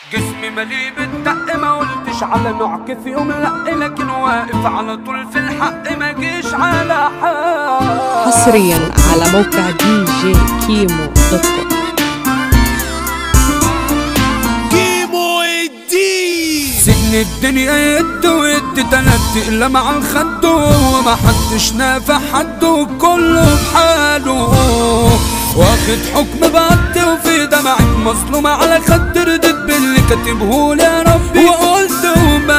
جسمي مليء بالدق ما قلتش على نوع كيف يوم لا لكن واقف على طول في الحق ما جيش على حق حصريا على موقع دي جي كيمو دوت كوم كيمو الدين سجن الدنيا يد ويد تلات تقلم على الخد وما حدش نافع حد كله بحاله واخد حكم بقد وفي دمعك مظلومة على خد ردت باللي كاتبهولي يا ربي وقلت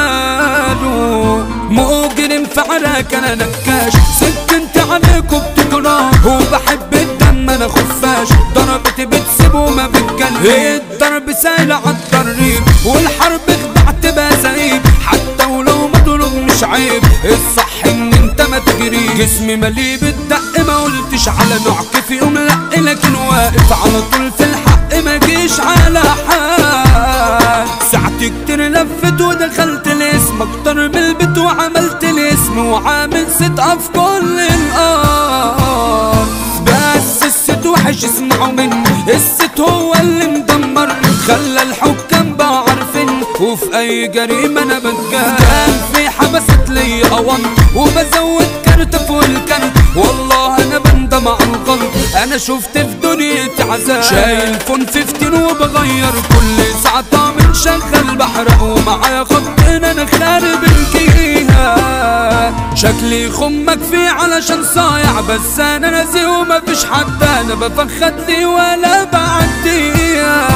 وماله مجرم في عراك انا نكاش سكنت عليكم بتكره وبحب الدم انا خفاش ضربتي بتسيب وما بتجلب الضرب سايل عالطريق والحرب خدعت بزعيم حتى ولو مضروب مش عيب الصح ان انت ما تجري جسمي مليء بالدق ما قلتش على نوع كيف يوم لا لكن واقف على طول في الحق ما جيش على حال ساعتي كتير لفت ودخلت الاسم اكتر من البيت وعملت الاسم وعامل ست في كل الارض بس الست وحش اسمعوا مني الست هو اللي مدمرني خلى الحكام بقى عارفين وفي اي جريمه انا بتجاهل كان في حبست لي اوان وبزود كارت فوق الكارت والله انا بندم على الغلط انا شفت في دنيتي عذاب شايل فون 15 وبغير كل ساعه طعم شغل بحرق ومعايا خطين انا خارب الجهه شكلي خمك فيه علشان صايع بس انا نازي ومفيش حد انا بفخد لي ولا بعديها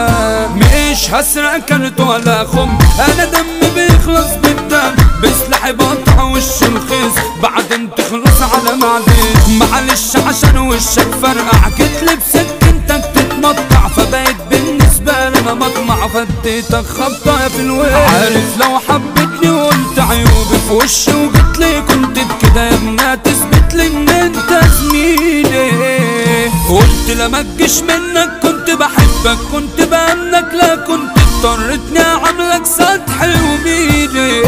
مش هسرق كارت ولا خم انا دم بيخلص بالدم بسلاحي بقطع وش الخيس بعدين تخلص على معدي معلش عشان وشك فرقع كتلب سكنتك تتمطع فبقيت بالنسبة لي انا مطمع فديتك خبطة في الويل عارف لو حبيتني وقلت عيوبي في وشي وقلت لي كنت بكده يا ابنها تثبت لي ان انت زميلي قلت لما تجيش منك كنت بحبك كنت بأمنك لا كنت اضطرتني اعملك سطحي وميلي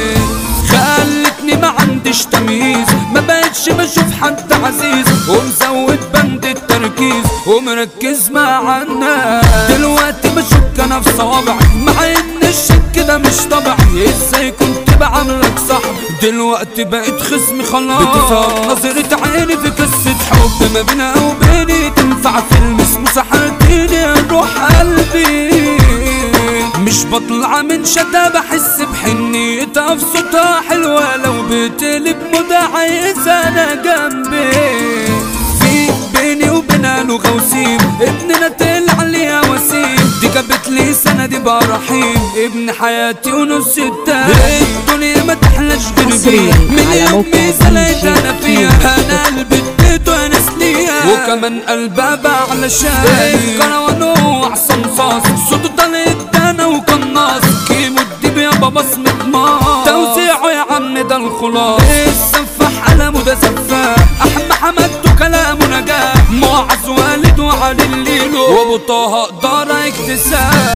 خلتني ما عنديش تمييز ما بقتش بشوف حد عزيز ومزود بند التركيز ومركز مع الناس دلوقتي بشك انا في صوابعي مع ان الشك ده مش طبيعي ازاي كنت بعملك صح دلوقتي بقيت خصمي خلاص بتفاق نظرة عيني في قصة حب ما بينا وبيني تنفع فيلم اسمه سحرتيني يا روح قلبي مش بطلع من شتا بحس بحنيتها في صوتها حلوة لو بتقلب مدى عايز انا جنبي في بيني وبينها لغة وسيم ابننا طلع ليها وسيم دي جابت لي سندي برحيم ابن حياتي ونص التاني الدنيا ما تحلاش غير حصرياً بيها من على يوم موقع ما زلت DJ انا فيها انا قلبي اديته انا سليها وكمان قلبها علشان كروان